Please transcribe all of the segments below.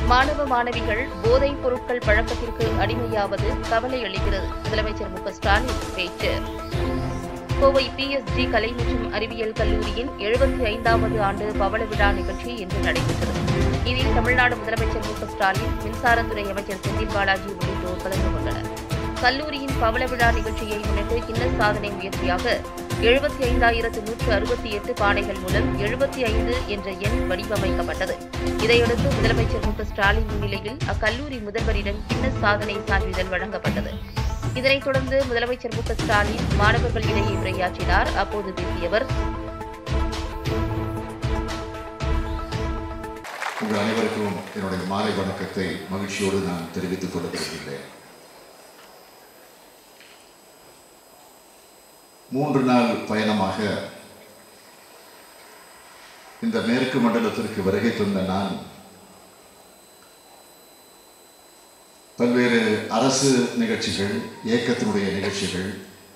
மாணவ மாணவிகள் போதைப் பொருட்கள் பழக்கத்திற்கு அடிமையாவது கவலை அளிக்கிறது முதலமைச்சர் மு க ஸ்டாலின் பேச்சு கோவை பிஎஸ்ஜி கலை மற்றும் அறிவியல் கல்லூரியின் எழுபத்தி ஐந்தாவது ஆண்டு பவள விழா நிகழ்ச்சி இன்று நடைபெற்றது இதில் தமிழ்நாடு முதலமைச்சர் மு க ஸ்டாலின் மின்சாரத்துறை அமைச்சர் செந்தில் பாலாஜி உள்ளிட்டோர் கலந்து கொண்டனர் கல்லூரியின் பவள விழா நிகழ்ச்சியை முன்னிட்டு கின்னஸ் சாதனை முயற்சியாக எழுபத்தி ஐந்தாயிரத்து நூற்று அறுபத்தி எட்டு பானைகள் மூலம் எழுபத்தி ஐந்து என்ற எண் வடிவமைக்கப்பட்டது இதையடுத்து முதலமைச்சர் மு க ஸ்டாலின் முன்னிலையில் அக்கல்லூரி முதல்வரிடம் கின்னஸ் சாதனை சான்றிதழ் வழங்கப்பட்டது இதனைத் தொடர்ந்து முதலமைச்சர் மு க ஸ்டாலின் மாணவர்களிடையே உரையாற்றினார் அப்போது பேசிய அவர் உங்கள் அனைவருக்கும் என்னுடைய மாலை வணக்கத்தை மகிழ்ச்சியோடு நான் தெரிவித்துக் கொள்ள விரும்புகிறேன் மூன்று நாள் பயணமாக இந்த மேற்கு மண்டலத்திற்கு வருகை தந்த நான் பல்வேறு அரசு நிகழ்ச்சிகள் இயக்கத்தினுடைய நிகழ்ச்சிகள்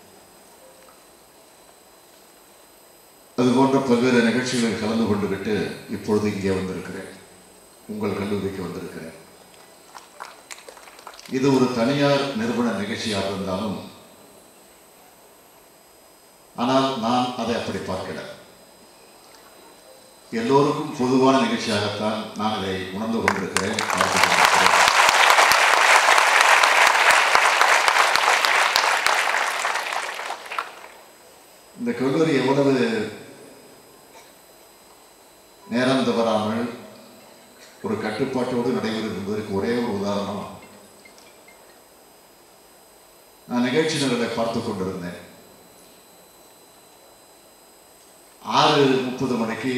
அதுபோன்ற பல்வேறு நிகழ்ச்சிகளில் கலந்து கொண்டு விட்டு இப்பொழுது இங்கே வந்திருக்கிறேன் உங்கள் கல்லூரிக்கு வந்திருக்கிறேன் இது ஒரு தனியார் நிறுவன நிகழ்ச்சியாக இருந்தாலும் ஆனால் நான் அதை அப்படி பார்க்கல எல்லோருக்கும் பொதுவான நிகழ்ச்சியாகத்தான் நான் அதை உணர்ந்து கொண்டிருக்கிறேன் பார்த்துக் கொண்டிருக்கிறேன். இந்த கல்லூரி எவ்வளவு நேரம் தவறாமல் ஒரு கட்டுப்பாட்டோடு நடைபெறும் என்பதற்கு ஒரே ஒரு உதாரணம் நான் நிகழ்ச்சி நிரலை பார்த்து கொண்டிருந்தேன் ஆறு முப்பது மணிக்கு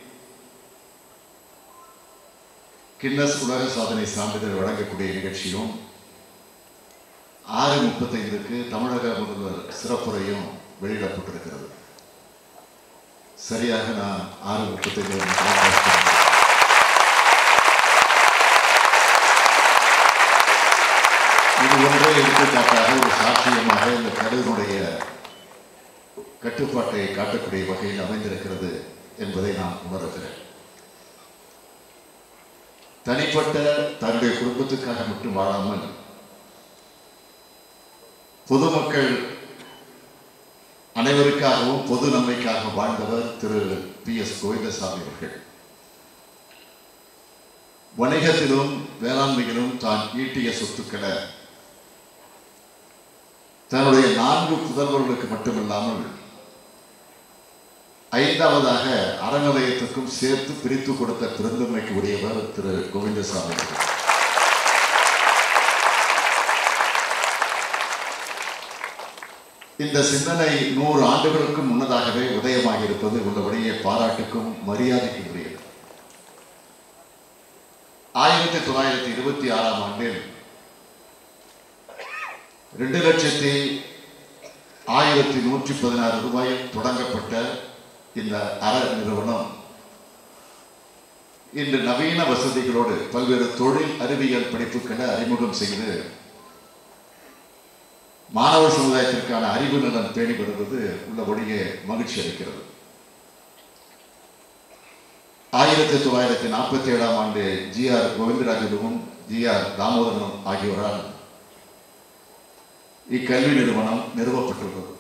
கின்னஸ் உலக சாதனை சான்றிதழ் வழங்கக்கூடிய நிகழ்ச்சியும் ஆறு முப்பத்தைந்துக்கு தமிழக முதல்வர் சிறப்புரையும் வெளியிடப்பட்டிருக்கிறது சரியாக நான் ஆறு முப்பத்தைந்து இது ஒன்றே எடுத்துக்காட்டாக ஒரு சாட்சியமாக இந்த கடலினுடைய கட்டுப்பாட்டை காட்டக்கூடிய வகையில் அமைந்திருக்கிறது என்பதை நான் உணர்கிறேன் தனிப்பட்ட தன்னுடைய குடும்பத்துக்காக மட்டும் வாழாமல் பொதுமக்கள் அனைவருக்காகவும் பொது நன்மைக்காக வாழ்ந்தவர் திரு பி எஸ் கோவிந்தசாமி அவர்கள் வணிகத்திலும் வேளாண்மையிலும் தான் ஈட்டிய சொத்துக்களை தன்னுடைய நான்கு புதல்வர்களுக்கு மட்டுமில்லாமல் ஐந்தாவதாக அறநிலையத்துக்கும் சேர்த்து பிரித்து கொடுத்த பெருந்தன்மைக்கு உரியவர் திரு கோவிந்தசாமி அவர்கள் இந்த சிந்தனை நூறு ஆண்டுகளுக்கு முன்னதாகவே உதயமாகி இருப்பது உள்ளபடியே பாராட்டுக்கும் மரியாதைக்கும் உரியது ஆயிரத்தி தொள்ளாயிரத்தி இருபத்தி ஆறாம் ஆண்டில் ரெண்டு லட்சத்தி ஆயிரத்தி நூற்றி பதினாறு ரூபாயில் தொடங்கப்பட்ட இந்த அற நிறுவனம் இன்று நவீன வசதிகளோடு பல்வேறு தொழில் அறிவியல் படிப்புகளை அறிமுகம் செய்து மாணவ சமுதாயத்திற்கான அறிவு நலன் பேணி வருவது உள்ளபடியே மகிழ்ச்சி அளிக்கிறது ஆயிரத்தி தொள்ளாயிரத்தி நாற்பத்தி ஏழாம் ஆண்டு ஜி ஆர் கோவிந்தராஜனும் ஜி ஆர் தாமோதரனும் ஆகியோரால் இக்கல்வி நிறுவனம் நிறுவப்பட்டுள்ளது